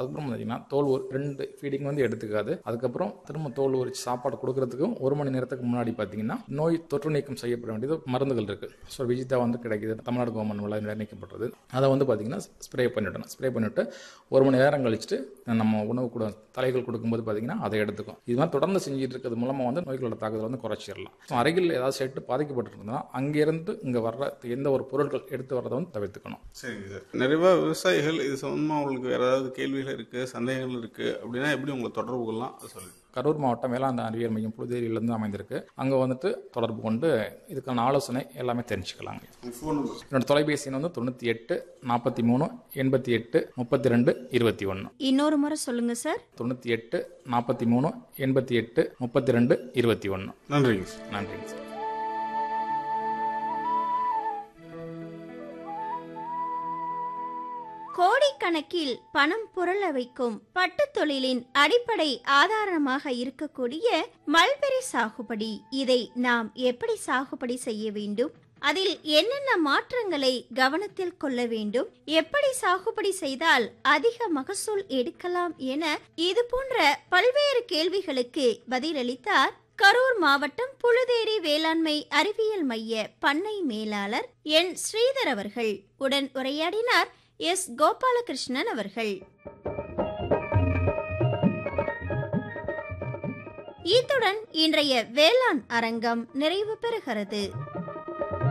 அதுக்கப்புறம் பார்த்தீங்கன்னா தோல் ஒரு ரெண்டு ஃபீடிங் வந்து எடுத்துக்காது அதுக்கப்புறம் திரும்ப தோல் உரிச்சு சாப்பாடு கொடுக்கறதுக்கும் ஒரு மணி நேரத்துக்கு முன்னாடி பார்த்தீங்கன்னா நோய் தொற்று நீக்கம் செய்யப்பட வேண்டியது மருந்துகள் இருக்கு ஸோ விஜிதா வந்து கிடைக்குது தமிழ்நாடு கவர்மெண்ட் நிர்ணயிக்கப்பட்டது அதை வந்து பார்த்தீங்கன்னா ஸ்ப்ரே பண்ணிவிடணும் ஸ்ப்ரே பண்ணிவிட்டு ஒரு மணி நேரம் கழிச்சுட்டு நம்ம உணவு கூட தலைகள் கொடுக்கும்போது பார்த்தீங்கன்னா அதை எடுத்துக்கும் இது மாதிரி தொடர்ந்து செஞ்சுட்டு இருக்கிறது மூலமாக வந்து நோய்களோட தாக்குதல் வந்து குறைச்சிடலாம் ஸோ அருகில் ஏதாவது செட்டு பாதிக்கப்பட்டிருந்தா அங்கேருந்து இங்கே வர்ற எந்த ஒரு பொருட்கள் எடுத்து வர்றதை வந்து தவிர்த்துக்கணும் சரிங்க சார் நிறைய விவசாயிகள் இது சம்பந்தமா உங்களுக்கு வேற ஏதாவது கேள்விகள் இருக்கு சந்தேகங்கள் இருக்கு அப்படின்னா எப்படி உங்களை தொடர்பு கொள்ளலாம் அதை சொல்லுங்க கரூர் மாவட்டம் வேளாண் அறிவியல் மையம் புதுதேரியிலிருந்து அமைந்திருக்கு அங்கே வந்துட்டு தொடர்பு கொண்டு இதுக்கான ஆலோசனை எல்லாமே தெரிஞ்சுக்கலாங்க உங்க ஃபோன் நம்பர் என்னோட தொலைபேசி எண் வந்து தொண்ணூற்றி எட்டு நாற்பத்தி மூணு எண்பத்தி எட்டு முப்பத்தி ரெண்டு இருபத்தி ஒன்று இன்னொரு முறை சொல்லுங்க சார் தொண்ணூற்றி எட்டு நாற்பத்தி மூணு எண்பத்தி எட்டு முப்பத்தி ரெண்டு இருபத்தி ஒன்று நன்றிங்க சார் நன்றிங்க சார் கோடிக்கணக்கில் பணம் புரள வைக்கும் பட்டுத் தொழிலின் அடிப்படை ஆதாரமாக இருக்கக்கூடிய மல்பெரி சாகுபடி இதை நாம் எப்படி சாகுபடி செய்ய வேண்டும் அதில் என்னென்ன மாற்றங்களை கவனத்தில் கொள்ள வேண்டும் எப்படி சாகுபடி செய்தால் அதிக மகசூல் எடுக்கலாம் என இது போன்ற பல்வேறு கேள்விகளுக்கு பதிலளித்தார் கரூர் மாவட்டம் புழுதேரி வேளாண்மை அறிவியல் மைய பண்ணை மேலாளர் என் ஸ்ரீதர் அவர்கள் உடன் உரையாடினார் எஸ் கோபாலகிருஷ்ணன் அவர்கள் இத்துடன் இன்றைய வேளாண் அரங்கம் நிறைவு பெறுகிறது